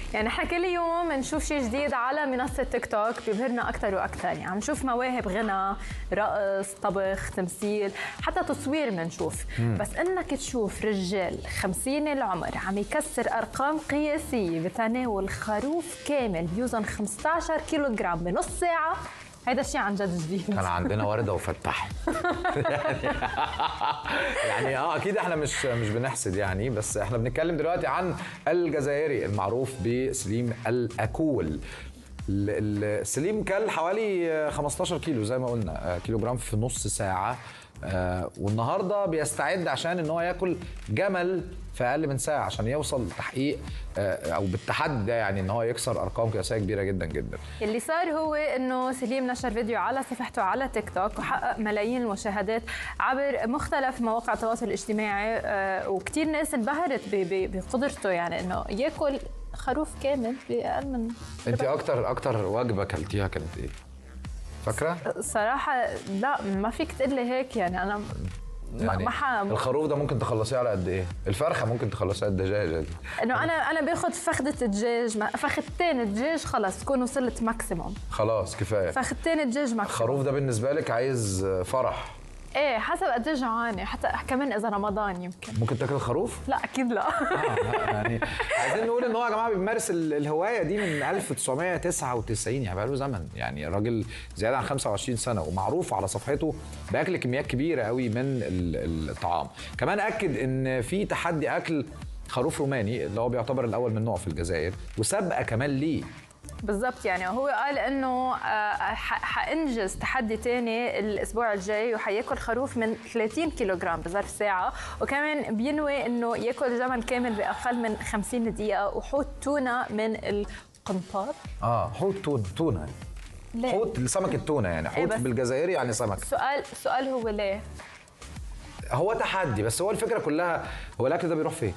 يعني احنا كل يوم نشوف شيء جديد على منصه تيك توك بيبهرنا اكثر واكثر يعني عم نشوف مواهب غنى رقص طبخ تمثيل حتى تصوير بنشوف بس انك تشوف رجال 50 العمر عم يكسر ارقام قياسيه بتناول خروف كامل بيوزن 15 كيلو جرام بنص ساعه هيدا الشيء عن جد جديد كان عندنا ورده وفتح يعني اه اكيد احنا مش مش بنحسد يعني بس احنا بنتكلم دلوقتي عن الجزائري المعروف بسليم الاكول ال- ال- سليم كل حوالي 15 كيلو زي ما قلنا آه، كيلو جرام في نص ساعه آه، والنهارده بيستعد عشان ان هو ياكل جمل في اقل من ساعه عشان يوصل لتحقيق آه، او بالتحدي ده يعني ان هو يكسر ارقام قياسيه كبيره جدا جدا اللي صار هو انه سليم نشر فيديو على صفحته على تيك توك وحقق ملايين المشاهدات عبر مختلف مواقع التواصل الاجتماعي آه، وكثير ناس انبهرت ب- ب- بقدرته يعني انه ياكل خروف كامل باقل من انت اكتر اكتر وجبه اكلتيها كانت ايه فاكره صراحة لا ما فيك تقول لي هيك يعني انا ما ما ح- الخروف ده ممكن تخلصيه على قد ايه الفرخه ممكن تخلصيها على الدجاجه دي انه انا انا باخذ فخدة الدجاج ما- فخدتين الدجاج خلص تكون وصلت ماكسيموم خلاص كفايه فخدتين الدجاج ماكسيموم الخروف ده بالنسبه لك عايز فرح ايه حسب قد ايه جوعانة حتى كمان اذا رمضان يمكن ممكن تاكل خروف لا اكيد لا آه، يعني عايزين نقول ان هو يا جماعه بيمارس ال- الهوايه دي من 1999 يعني بقاله زمن يعني الراجل زياده عن 25 سنه ومعروف على صفحته باكل كميات كبيره قوي من ال- الطعام كمان اكد ان في تحدي اكل خروف روماني اللي هو بيعتبر الاول من نوعه في الجزائر وسابقه كمان ليه بالضبط يعني هو قال انه آه، ح- حانجز تحدي تاني الاسبوع الجاي وحياكل خروف من 30 كيلوغرام بظرف ساعه وكمان بينوي انه ياكل جمل كامل باقل من 50 دقيقه وحوت تونه من القنطار اه حوت تون تونه ليه؟ حوت سمك التونه يعني حوت بس- بالجزائري يعني سمك سؤال سؤال هو ليه؟ هو تحدي بس هو الفكره كلها هو الاكل ده بيروح فين؟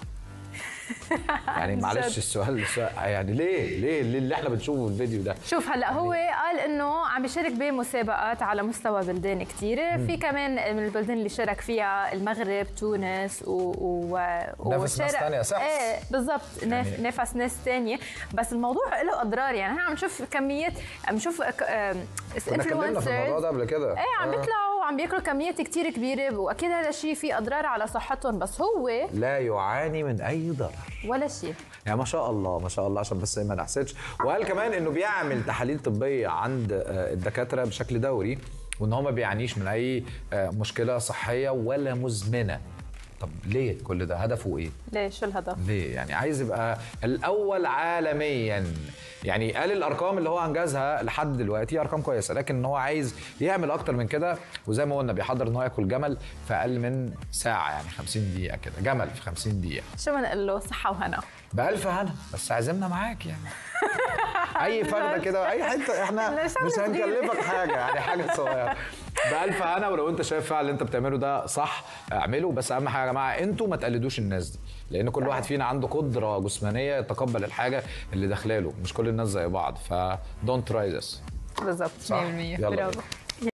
يعني معلش السؤال, السؤال يعني ليه ليه ليه اللي احنا بنشوفه في الفيديو ده شوف هلا هو قال انه عم بيشارك بمسابقات على مستوى بلدان كثيره في كمان من البلدان اللي شارك فيها المغرب تونس و, و... نافس ناس وشارك- تانية، صح؟ ايه بالضبط ناف... يعني- نافس ناس ثانيه بس الموضوع له اضرار يعني احنا عم نشوف كميات عم نشوف كنا اتكلمنا في الموضوع ده قبل كده ايه عم آه. بيطلعوا وعم بياكلوا كميات كثير كبيره واكيد هذا الشيء فيه اضرار على صحتهم بس هو لا يعاني من اي ضرر ولا شيء يعني ما شاء الله ما شاء الله عشان بس ما نحسدش وقال كمان انه بيعمل تحاليل طبيه عند آه، الدكاتره بشكل دوري وان هو ما بيعانيش من اي آه، مشكله صحيه ولا مزمنه طب ليه كل ده هدفه ايه ليه شو الهدف؟ ليه يعني عايز يبقى الاول عالميا يعني قال الارقام اللي هو انجزها لحد دلوقتي ارقام كويسه لكن ان هو عايز يعمل اكتر من كده وزي ما قلنا بيحضر ان هو ياكل جمل في اقل من ساعه يعني 50 دقيقه كده جمل في 50 دقيقه شو بنقول له صحه وهنا بألف هنا بس عزمنا معاك يعني اي فرده كده اي حته احنا لا، شغلة مش صغيرة. هنكلفك حاجه يعني حاجه صغيره بألف هنا ولو انت شايف فعلا اللي انت بتعمله ده صح اعمله بس اهم حاجه يا جماعه انتوا ما تقلدوش الناس دي لان كل واحد فينا عنده قدره جسمانيه يتقبل الحاجه اللي داخلاله مش كل الناس زي بعض ف don't try this بالضبط 100% صح؟ يلا برافو بينا.